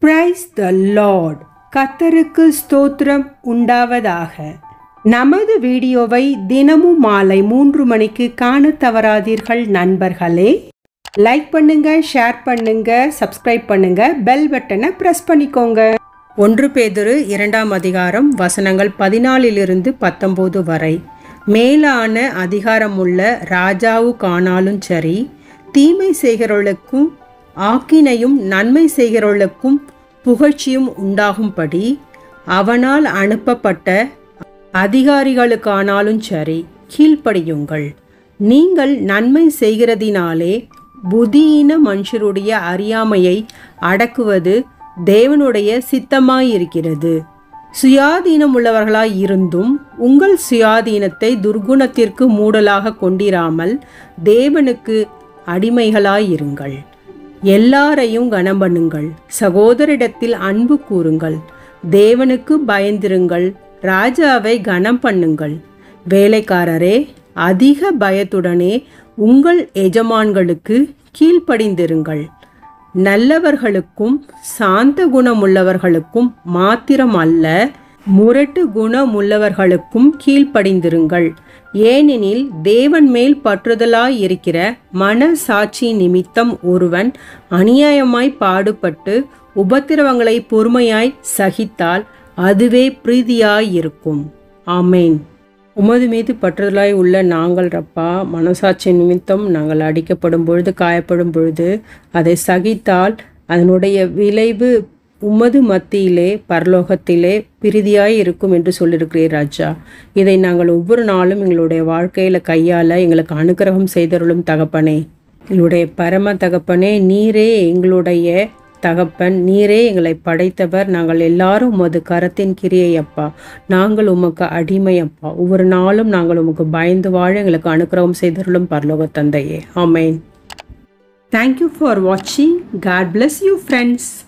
praise the Lord கத்தருக்கு ஸ்தோத்திரம் உண்டாவதாக நமது வீடியோவை தினமும் மாலை மூன்று மணிக்கு காண தவறாதீர்கள் நண்பர்களே லைக் பண்ணுங்க ஷேர் பண்ணுங்க சப்ஸ்கிரைப் பண்ணுங்க பெல் பட்டனை பிரஸ் பண்ணிக்கோங்க ஒன்று பேதுரு இரண்டாம் அதிகாரம் வசனங்கள் பதினாலிலிருந்து பத்தொம்போது வரை மேலான அதிகாரமுள்ள ராஜாவுக்கானாலும் சரி தீமை செய்கிறவர்களுக்கும் ஆக்கினையும் நன்மை செய்கிறவர்களுக்கும் புகழ்ச்சியும் உண்டாகும்படி அவனால் அனுப்பப்பட்ட அதிகாரிகளுக்கானாலும் சரி கீழ்ப்படியுங்கள் நீங்கள் நன்மை செய்கிறதினாலே புதியின மனுஷருடைய அறியாமையை அடக்குவது தேவனுடைய சித்தமாயிருக்கிறது சுயாதீனம் உள்ளவர்களாய் இருந்தும் உங்கள் சுயாதீனத்தை துர்குணத்திற்கு மூடலாக கொண்டிராமல் தேவனுக்கு அடிமைகளாயிருங்கள் எல்லாரையும் கனம் பண்ணுங்கள் சகோதரிடத்தில் அன்பு கூறுங்கள் தேவனுக்கு பயந்திருங்கள் ராஜாவை கனம் பண்ணுங்கள் வேலைக்காரரே அதிக பயத்துடனே உங்கள் எஜமான்களுக்கு கீழ்ப்படிந்திருங்கள் நல்லவர்களுக்கும் சாந்த குணமுள்ளவர்களுக்கும் மாத்திரம் அல்ல முரட்டு குணமுள்ளவர்களுக்கும் கீழ்ப்படிந்திருங்கள் ஏனெனில் தேவன் மேல் பற்றுதலாய் இருக்கிற மன சாட்சி நிமித்தம் ஒருவன் அநியாயமாய் பாடுபட்டு உபத்திரவங்களை பொறுமையாய் சகித்தால் அதுவே பிரீதியாயிருக்கும் ஆமேன் உமது மீது பற்றுதலாய் உள்ள நாங்கள் ரப்பா மனசாட்சி நிமித்தம் நாங்கள் அடிக்கப்படும் பொழுது காயப்படும் பொழுது அதை சகித்தால் அதனுடைய விளைவு உமது மத்தியிலே பரலோகத்திலே பிரிதியாய் இருக்கும் என்று சொல்லியிருக்கிறீர் ராஜா இதை நாங்கள் ஒவ்வொரு நாளும் எங்களுடைய வாழ்க்கையில் கையாள எங்களுக்கு அனுகிரகம் செய்தருளும் தகப்பனே எங்களுடைய பரம தகப்பனே நீரே எங்களுடைய தகப்பன் நீரே எங்களை படைத்தவர் நாங்கள் எல்லாரும் உமது கரத்தின் கிரியை அப்பா நாங்கள் உமக்கு அடிமை அப்பா ஒவ்வொரு நாளும் நாங்கள் உமக்கு பயந்து வாழ எங்களுக்கு அனுகிரகம் செய்தருளும் பரலோக தந்தையே ஆமேன் தேங்க்யூ ஃபார் வாட்சிங் காட் பிளஸ் யூ ஃப்ரெண்ட்ஸ்